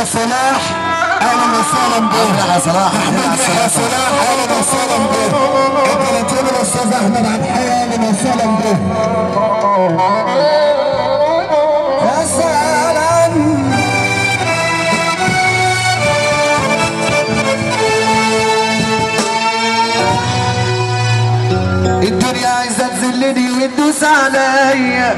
يحيى صلاح اهلا وسهلا بك يحيى صلاح احمد يحيى صلاح اهلا وسهلا بك التلاتين الاستاذ احمد عبد الحي اهلا وسهلا بك يا سلام الدنيا عايزة تذلني وتدوس عليا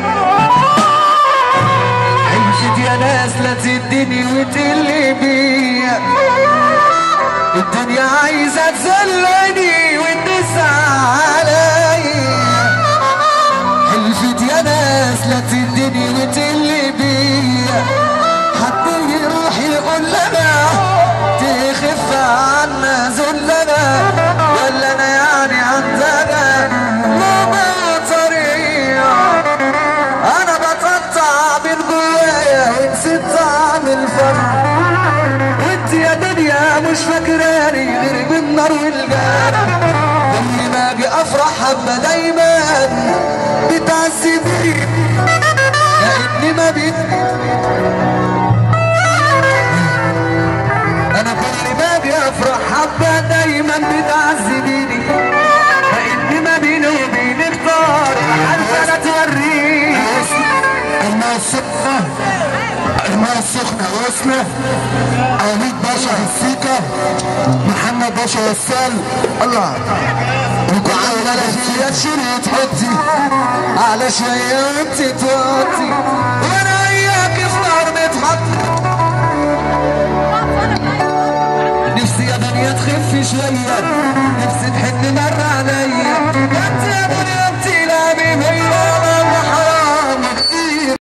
عيشت يا ناس لا تديني وتقل بيا الدنيا عايزة تذلني وتدوس عليا حلفت يا ناس لا تديني وتقل بيا حد يروح يقول لنا تخف عنا ذلنا ولا انا يعني عندنا ماما طريقة انا بتقطع من جوايا ونسيت طعم الفرح وانت يا دنيا مش فاكراني غير بالنار والجنة لما ما اجي افرح حبة دايما بتعذبني لاني ما بين انا كل ما اجي افرح حبة دايما بتعذبيني لاني ما بيني وبينك طارق عارفة لا توريني الماء السخنة الماء السخنة وسنة أميد باشا السيكة محمد باشا وسال الله وعلى شوية شيلي تحطي على شوية وانت توطي وانا وياك في نار متحط نفسي يا دنيا تخفي شوية